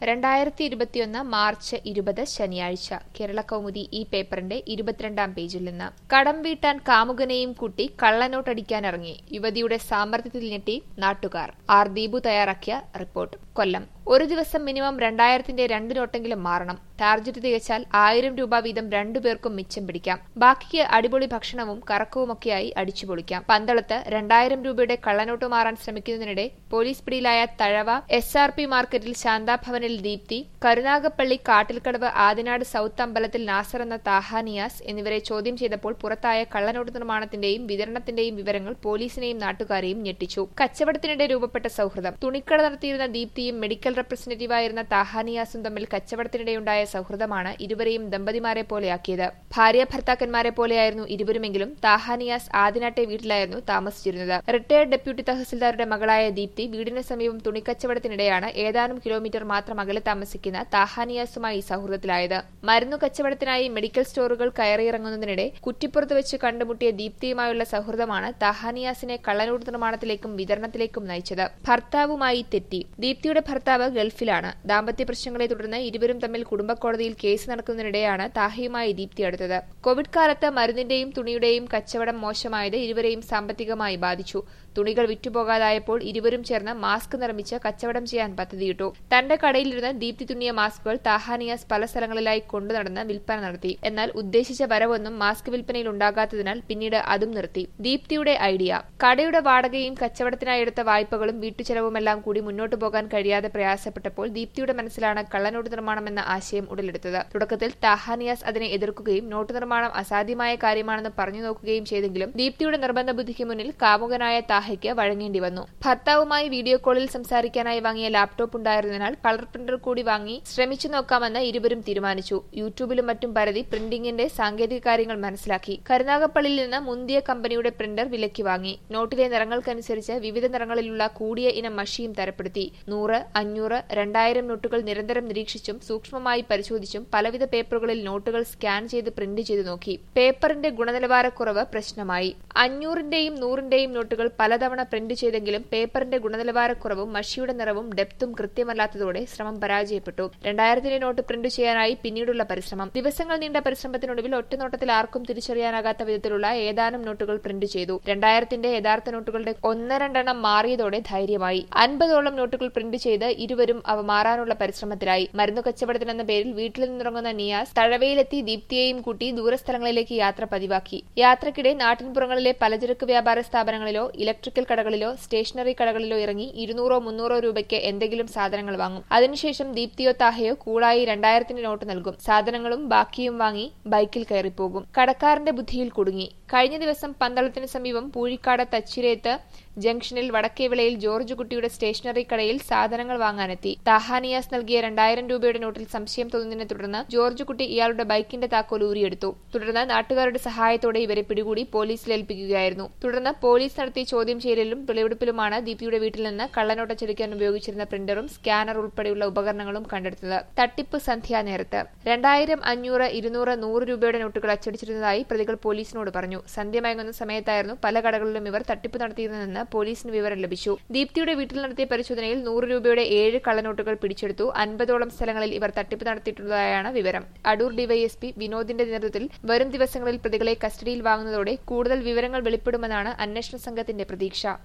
രണ്ടായിരത്തി ഇരുപത്തിയൊന്ന് മാർച്ച് ഇരുപത് ശനിയാഴ്ച കേരള കൗമുദി ഈ പേപ്പറിന്റെ ഇരുപത്തിരണ്ടാം പേജിൽ നിന്ന് കടം വീട്ടാൻ കാമുകനെയും കൂട്ടി കള്ളനോട്ടടിക്കാനിറങ്ങി യുവതിയുടെ സാമർത്ഥ്യത്തിൽ ഞെട്ടി നാട്ടുകാർ ആർ ദീപു തയ്യാറാക്കിയ റിപ്പോർട്ട് കൊല്ലം ഒരു ദിവസം മിനിമം രണ്ടായിരത്തിന്റെ രണ്ട് നോട്ടെങ്കിലും മാറണം ടാർജറ്റ് തികച്ചാൽ ആയിരം രൂപ വീതം രണ്ടുപേർക്കും മിച്ചം പിടിക്കാം ബാക്കിക്ക് അടിപൊളി ഭക്ഷണവും കറക്കവുമൊക്കെയായി അടിച്ചുപൊളിക്കാം പന്തളത്ത് രണ്ടായിരം രൂപയുടെ കള്ളനോട്ട് മാറാൻ ശ്രമിക്കുന്നതിനിടെ പോലീസ് പിടിയിലായ തഴവ എസ് ആർ പി മാർക്കറ്റിൽ ശാന്താഭവനിൽ ദീപ്തി കരുനാഗപ്പള്ളി കാട്ടിൽക്കടവ് ആദിനാട് സൌത്ത് അമ്പലത്തിൽ നാസർ എന്ന താഹാനിയാസ് എന്നിവരെ ചോദ്യം ചെയ്തപ്പോൾ പുറത്തായ കള്ളനോട്ട് നിർമ്മാണത്തിന്റെയും വിതരണത്തിന്റെയും വിവരങ്ങൾ പോലീസിനെയും നാട്ടുകാരെയും ഞെട്ടിച്ചു കച്ചവടത്തിനിടെ രൂപപ്പെട്ട സൗഹൃദം തുണിക്കട നടത്തിയിരുന്ന ദീപ്തിയും മെഡിക്കൽ റെപ്രസെന്റേറ്റീവായിരുന്ന താഹാനിയാസും തമ്മിൽ കച്ചവടത്തിനിടെയുണ്ടായ സൗഹൃദമാണ് ഇരുവരെയും ദമ്പതിമാരെ പോലെയാക്കിയത് ഭാര്യ ഭർത്താക്കന്മാരെ പോലെയായിരുന്നു ഇരുവരുമെങ്കിലും താഹാനിയാസ് ആദിനാട്ടെ വീട്ടിലായിരുന്നു താമസിച്ചിരുന്നത് റിട്ടയർഡ് ഡെപ്യൂട്ടി തഹസിൽദാരുടെ മകളായ ദീപ്തി വീടിന് സമീപം തുണിക്കച്ചവടത്തിനിടെയാണ് ഏതാനും കിലോമീറ്റർ മാത്രം അകലെ താമസിക്കുന്ന താഹാനിയാസുമായി സൗഹൃദത്തിലായത് മരുന്നു കച്ചവടത്തിനായി മെഡിക്കൽ സ്റ്റോറുകൾ കയറിയിറങ്ങുന്നതിനിടെ കുറ്റിപ്പുറത്ത് വെച്ച് കണ്ടുമുട്ടിയ ദീപ്തിയുമായുള്ള സൗഹൃദമാണ് താഹാനിയാസിനെ കള്ളനോട്ട് നിർമ്മാണത്തിലേക്കും വിതരണത്തിലേക്കും നയിച്ചത് ഭർത്താവുമായി തെറ്റി ദീപ്തിയുടെ ഭർത്താവ് ഗൾഫിലാണ് ദാമ്പത്യ പ്രശ്നങ്ങളെ തുടർന്ന് ഇരുവരും തമ്മിൽ കുടുംബക്കോടതിയിൽ കേസ് നടക്കുന്നതിനിടെയാണ് താഹയുമായി ദീപ്തി അടുത്തത് കോവിഡ് കാലത്ത് മരുന്നിന്റെയും തുണിയുടെയും കച്ചവടം മോശമായത് ഇരുവരെയും സാമ്പത്തികമായി ബാധിച്ചു തുണികൾ വിറ്റുപോകാതായപ്പോൾ ഇരുവരും ചേർന്ന് മാസ്ക് നിർമ്മിച്ച് കച്ചവടം ചെയ്യാൻ പദ്ധതിയിട്ടു തന്റെ കടയിലിരുന്ന് ദീപ്തി തുന്നിയ മാസ്കുകൾ താഹാനിയാസ് പല സ്ഥലങ്ങളിലായി കൊണ്ടുനടന്ന് വിൽപ്പന നടത്തി എന്നാൽ ഉദ്ദേശിച്ച വരവൊന്നും മാസ്ക് വിൽപ്പനയിൽ ഉണ്ടാകാത്തതിനാൽ പിന്നീട് അതും നിർത്തി ദീപ്തിയുടെ ഐഡിയ കടയുടെ വാടകയും കച്ചവടത്തിനായി എടുത്ത വായ്പകളും വീട്ടുചെലവുമെല്ലാം കൂടി മുന്നോട്ടു പോകാൻ കഴിയാതെ പ്രയാസപ്പെട്ടപ്പോൾ ദീപ്തിയുടെ മനസ്സിലാണ് കള്ളനോട്ട് നിർമ്മാണം എന്ന ആശയം ഉടലെടുത്തത് തുടക്കത്തിൽ താഹാനിയാസ് അതിനെ എതിർക്കുകയും നോട്ട് നിർമ്മാണം അസാധ്യമായ കാര്യമാണെന്ന് പറഞ്ഞു നോക്കുകയും ചെയ്തെങ്കിലും ദീപ്തിയുടെ നിർബന്ധ ബുദ്ധിക്ക് മുന്നിൽ കാമുകനായ താഹയ്ക്ക് വഴങ്ങേണ്ടി വന്നു ഭർത്താവുമായി വീഡിയോ കോളിൽ സംസാരിക്കാനായി വാങ്ങിയ ലാപ്ടോപ്പ് ഉണ്ടായിരുന്നതിനാൽ കളർ പ്രിന്റർ കൂടി വാങ്ങി ശ്രമിച്ചു നോക്കാമെന്ന് ഇരുവരും തീരുമാനിച്ചു യൂട്യൂബിലും മറ്റും പരതി പ്രിന്റിംഗിന്റെ സാങ്കേതിക കാര്യങ്ങൾ മനസ്സിലാക്കി കരുനാഗപ്പള്ളിയിൽ നിന്ന് മുന്തിയ കമ്പനിയുടെ പ്രിന്റർ വിലയ്ക്ക് വാങ്ങി നോട്ടിലെ നിറങ്ങൾക്കനുസരിച്ച് വിവിധ നിറങ്ങളിലുള്ള കൂടിയ ഇനം മഷിയും തരപ്പെടുത്തി നൂറ് അഞ്ഞൂറ് രണ്ടായിരം നോട്ടുകൾ നിരന്തരം നിരീക്ഷിച്ചും സൂക്ഷ്മമായി പരിശോധിച്ചും പലവിധ പേപ്പറുകളിൽ നോട്ടുകൾ സ്കാൻ ചെയ്ത് പ്രിന്റ് ചെയ്തു നോക്കി പേപ്പറിന്റെ ഗുണനിലവാരക്കുറവ് പ്രശ്നമായി അഞ്ഞൂറിന്റെയും നൂറിന്റെയും നോട്ടുകൾ പലതവണ പ്രിന്റ് ചെയ്തെങ്കിലും പേപ്പറിന്റെ ഗുണനിലവാരക്കുറവും മഷിയുടെ നിറവും ഡെപ്തും കൃത്യമല്ലാത്തതോടെ ശ്രമം പരാജയപ്പെട്ടു രണ്ടായിരത്തിന്റെ നോട്ട് പ്രിന്റ് ചെയ്യാനായി പിന്നീടുള്ള പരിശ്രമം ദിവസങ്ങൾ നീണ്ട പരിശ്രമത്തിനൊടുവിൽ ഒറ്റനോട്ടത്തിൽ ആർക്കും തിരിച്ചറിയാനാകാത്ത വിധത്തിലുള്ള ഏതാനും നോട്ടുകൾ പ്രിന്റ് ചെയ്തു രണ്ടായിരത്തിന്റെ യഥാർത്ഥ നോട്ടുകളുടെ ഒന്ന് രണ്ടെണ്ണം മാറിയതോടെ ധൈര്യമായി അൻപതോളം നോട്ടുകൾ പ്രിന്റ് ചെയ്ത് ഇരുവരും അവ മാറാനുള്ള പരിശ്രമത്തിലായി മരുന്നു കച്ചവടത്തിനെന്ന പേരിൽ വീട്ടിൽ നിന്നിറങ്ങുന്ന നിയാസ് തഴവയിലെത്തി ദീപ്തിയെയും കൂട്ടി ദൂരസ്ഥലങ്ങളിലേക്ക് യാത്ര പതിവാക്കി യാത്രക്കിടെ നാട്ടിൻപുറങ്ങളിലെ പലചരക്ക് വ്യാപാര സ്ഥാപനങ്ങളിലോ ഇലക്ട്രിക്കൽ കടകളിലോ സ്റ്റേഷനറി കടകളിലോ ഇറങ്ങി ഇരുന്നൂറോ മുന്നൂറോ രൂപയ്ക്ക് എന്തെങ്കിലും സാധനങ്ങൾ വാങ്ങും അതിനുശേഷം ദീപ്തിയോ താഹയോ കൂളായി രണ്ടായിരത്തിന്റെ നോട്ട് നൽകും സാധനങ്ങളും ബാക്കിയും വാങ്ങി ബൈക്കിൽ കയറിപ്പോകും കടക്കാരന്റെ ബുദ്ധിയിൽ കുടുങ്ങി കഴിഞ്ഞ ദിവസം പന്തളത്തിന് സമീപം പൂഴിക്കാട് തച്ചിരേത്ത് ജംഗ്ഷനിൽ വടക്കേവിളയിൽ ജോർജ് കുട്ടിയുടെ സ്റ്റേഷനറി കടയിൽ സാധനങ്ങൾ വാങ്ങാനെത്തി താഹാനിയാസ് നൽകിയ രണ്ടായിരം രൂപയുടെ നോട്ടിൽ സംശയം തോന്നുന്നതിനെ തുടർന്ന് ജോർജ് കുട്ടി ഇയാളുടെ ബൈക്കിന്റെ താക്കോൽ ഊരിയെടുത്തു തുടർന്ന് നാട്ടുകാരുടെ സഹായത്തോടെ ഇവരെ പിടികൂടി പോലീസിൽ ഏൽപ്പിക്കുകയായിരുന്നു തുടർന്ന് പോലീസ് നടത്തിയ ചോദ്യം ചെയ്യലിലും തെളിവെടുപ്പിലുമാണ് ദീപ്തിയുടെ വീട്ടിൽ നിന്ന് കള്ളനോട്ട് അച്ചടിക്കാൻ ഉപയോഗിച്ചിരുന്ന പ്രിന്ററും സ്കാനർ ഉൾപ്പെടെയുള്ള ഉപകരണങ്ങളും കണ്ടെടുത്തത് തട്ടിപ്പ് സന്ധ്യാനേരത്ത് രണ്ടായിരം അഞ്ഞൂറ് ഇരുന്നൂറ് നൂറ് രൂപയുടെ നോട്ടുകൾ അച്ചടിച്ചിരുന്നതായി പ്രതികൾ പോലീസിനോട് പറഞ്ഞു സന്ധ്യ മയങ്ങുന്ന സമയത്തായിരുന്നു പല കടകളിലും ഇവർ തട്ടിപ്പ് നടത്തിയിരുന്നതെന്ന് പോലീസിന് വിവരം ലഭിച്ചു ദീപ്തിയുടെ വീട്ടിൽ നടത്തിയ പരിശോധനയിൽ നൂറ് രൂപയുടെ ഏഴ് കള്ളനോട്ടുകൾ പിടിച്ചെടുത്തു അൻപതോളം സ്ഥലങ്ങളിൽ ഇവർ തട്ടിപ്പ് നടത്തിയിട്ടുള്ളതായാണ് വിവരം അടൂർ ഡിവൈഎസ്പി വിനോദിന്റെ നേതൃത്വത്തിൽ വരും ദിവസങ്ങളിൽ പ്രതികളെ കസ്റ്റഡിയിൽ വാങ്ങുന്നതോടെ കൂടുതൽ വിവരങ്ങൾ വെളിപ്പെടുമെന്നാണ് അന്വേഷണ സംഘത്തിന്റെ പ്രതീക്ഷ